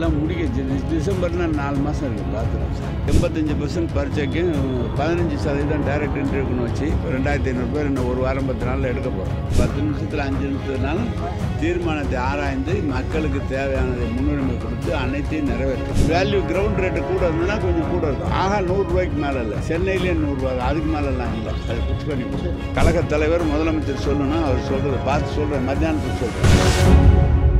எல்லாம் முடிக்க டி- டிசம்பர்னா நாலு மாதம் இருக்குது பார்த்துருவோம் சார் எண்பத்தஞ்சு பர்சன்ட் பரீட்சைக்கும் பதினஞ்சு சதவீதம் டைரக்ட் இன்டர்வியூன்னு வச்சு இப்போ ரெண்டாயிரத்தி ஐநூறு பேர் இன்னும் ஒரு வாரம் பத்து நாளில் எடுக்க போகிறோம் பத்து நிமிஷத்தில் அஞ்சு நிமிஷத்துனாலும் தீர்மானத்தை ஆராய்ந்து மக்களுக்கு தேவையானதை முன்னுரிமை கொடுத்து அனைத்தையும் நிறைவேற்றும் வேல்யூ கிரவுண்ட் ரேட்டு கூட இருந்ததுன்னா கொஞ்சம் கூட இருக்கும் ஆகா நூறுரூவாய்க்கு மேலே இல்லை சென்னையிலேயே நூறுரூவா அதுக்கு மேலெல்லாம் இல்லை அது ஃபிக்ஸ் பண்ணி கொடுக்கும் கழக தலைவர் முதலமைச்சர் சொல்லணும் அவர் சொல்கிறத பார்த்து சொல்கிறேன் மத்தியானத்துக்கு சொல்கிறேன்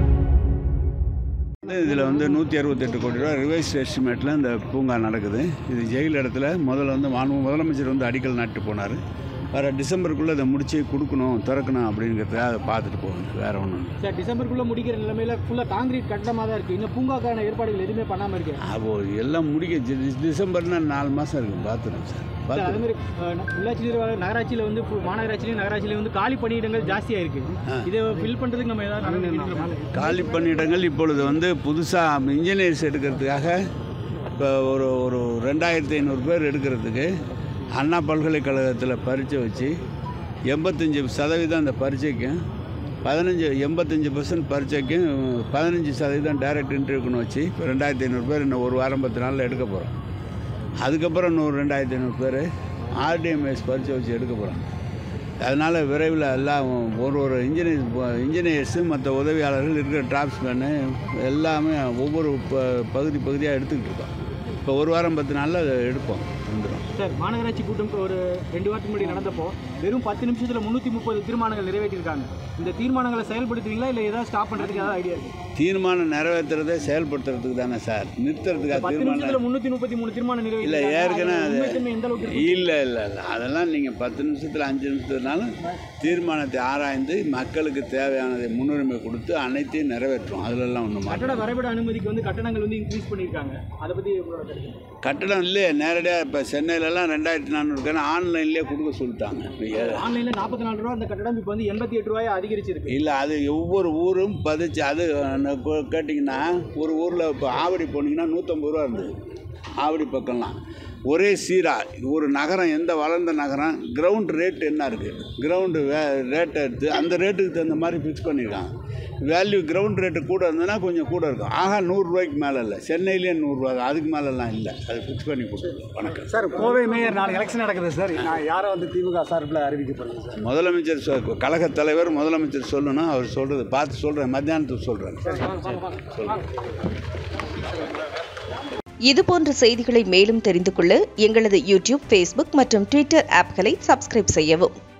இதில் வந்து நூற்றி அறுபத்தெட்டு கோடி ரூபா ரிவைஸ் எஸ்டிமேட்டில் இந்த பூங்கா நடக்குது இது ஜெயில் இடத்துல முதல்ல வந்து மாண்பு முதலமைச்சர் வந்து அடிக்கல் நாட்டு போனார் வர டிசம்பருக்குள்ளே இதை முடிச்சு கொடுக்கணும் திறக்கணும் அப்படிங்கிறத அதை பார்த்துட்டு போகணும் வேறு ஒன்றும் இல்லை சார் டிசம்பருக்குள்ள முடிக்கிற நிலைமையில ஃபுல்லா காங்கிரீட் கட்டடமா தான் இருக்கு இன்னும் பூங்காக்கான ஏற்பாடுகள் எதுவுமே பண்ணாம இருக்கு அப்போ எல்லாம் முடிக்க டி- டிசம்பர்னா நாலு மாதம் இருக்குது பார்த்துருவோம் சார் சார் அதே பார்த்து மாதிரி அஹ், உள்ளாட்சி நிர்வாக நகராட்சியில வந்து ஃபு- மாநகராட்சியிலும் நகராட்சியிலும் வந்து காலி பணியிடங்கள் ஜாஸ்தியா இருக்கு இதை ஃபில் பண்றதுக்கு நம்ம ஏதாவது நடவடிக்கை காலி பணியிடங்கள் இப்பொழுது வந்து புதுசாக இன்ஜினியர்ஸ் எடுக்கிறதுக்காக இப்போ ஒரு ஒரு ரெண்டாயிரத்தி ஐநூறு பேர் எடுக்கிறதுக்கு அண்ணா பல்கலைக்கழகத்தில் பரீட்சை வச்சு எண்பத்தஞ்சு சதவீதம் அந்த பரீட்சைக்கும் பதினஞ்சு எண்பத்தஞ்சு பர்சன்ட் பரீட்சைக்கும் பதினஞ்சு சதவீதம் டைரக்ட் இன்டர்வியூக்குன்னு வச்சு இப்போ ரெண்டாயிரத்தி ஐநூறு பேர் இன்னும் ஒரு வாரம் பத்து நாளில் எடுக்க போகிறோம் அதுக்கப்புறம் இன்னொரு ரெண்டாயிரத்தி ஐநூறு பேர் ஆர்டிஎம்எஸ் பரீட்சை வச்சு எடுக்க போகிறாங்க அதனால் விரைவில் எல்லாம் ஒரு ஒரு இன்ஜினியர் இன்ஜினியர்ஸு மற்ற உதவியாளர்கள் இருக்கிற டிராப்ஸ்மேனு எல்லாமே ஒவ்வொரு ப பகுதி பகுதியாக எடுத்துக்கிட்டு இருக்கோம் இப்போ ஒரு வாரம் பத்து நாளில் அதை எடுப்போம் வந்துடும் சார் மாநகராட்சி கூட்டம் ஒரு ரெண்டு வாரத்துக்கு முன்னாடி நடந்தப்போ வெறும் பத்து நிமிஷத்துல முன்னூத்தி முப்பது தீர்மானங்கள் நிறைவேற்றிருக்காங்க இந்த தீர்மானங்களை செயல்படுத்துவீங்களா இல்ல ஏதாவது ஸ்டாப் பண்றதுக்கு ஏதாவது ஐடியா இருக்கு தீர்மானம் நிறைவேற்றுறதை செயல்படுத்துறதுக்கு தானே சார் நிறுத்துறதுக்காக பத்து தீர்மானம் நிமிஷத்துல முன்னூத்தி முப்பத்தி மூணு தீர்மானம் இல்லை ஏற்கனவே அது நிறைவேற்றி எந்த அளவுக்கு இருக்கு? இல்லை இல்லை இல்லை அதெல்லாம் நீங்கள் பத்து நிமிஷத்தில் அஞ்சு நிமிஷத்துனாலும் தீர்மானத்தை ஆராய்ந்து மக்களுக்கு தேவையானதை முன்னுரிமை கொடுத்து அனைத்தையும் நிறைவேற்றும் அதிலெல்லாம் ஒன்றும் கட்டட வரைபட அனுமதிக்கு வந்து கட்டணங்கள் வந்து இன்க்ரீஸ் பண்ணியிருக்காங்க அதை பத்தி உங்களோட கருத்து? கட்டணம் இல்லையே நேரடியாக இப்போ சென்னையிலலாம் ரெண்டாயிரத்தி நானூறுக்கான ஆன்லைன்லேயே கொடுக்க சொல்லிட்டாங்க ஆன்லைன்ல நாற்பத்தி நாலு ரூபா அந்த கட்டணம் இப்போ வந்து எண்பத்தி எட்டு ரூபாய் அதிகரிச்சிருக்கு இல்லை அது ஒவ்வொரு ஊரும் பதிச்சு அது அஹ், கொ- கேட்டிங்கன்னா ஒரு ஊரில் இப்போ ஆவடி போனீங்கன்னா நூற்றம்பது ரூபா இருந்தது ஆவடி பக்கம்லாம் ஒரே சீராக ஒரு நகரம் எந்த வளர்ந்த நகரம் கிரவுண்ட் ரேட் என்ன இருக்குது கிரவுண்டு வே ரேட்டை எடுத்து அந்த ரேட்டுக்கு தகுந்த மாதிரி ஃபிக்ஸ் பண்ணியிருக்காங்க வேல்யூ கிரவுண்ட் ரேட்டு கூட இருந்ததுன்னா கொஞ்சம் கூட இருக்கும் ஆகா நூறுரூவாய்க்கு மேலே இல்லை சென்னையிலேயே நூறுரூவா அதுக்கு மேலெல்லாம் இல்லை அது ஃபிக்ஸ் பண்ணி கொடுத்துருக்கோம் வணக்கம் சார் கோவை மேயர் நாளைக்கு எலெக்ஷன் நடக்குது சார் நான் யாரை வந்து திமுக சார்பில் அறிவிக்கப்படுறேன் சார் முதலமைச்சர் சொ கழக தலைவர் முதலமைச்சர் சொல்லணும் அவர் சொல்கிறது பார்த்து சொல்கிறேன் மத்தியானத்துக்கு சொல்கிறேன் இதுபோன்ற செய்திகளை மேலும் தெரிந்து கொள்ள எங்களது யூடியூப் ஃபேஸ்புக் மற்றும் ட்விட்டர் ஆப்களை சப்ஸ்கிரைப் செய்யவும்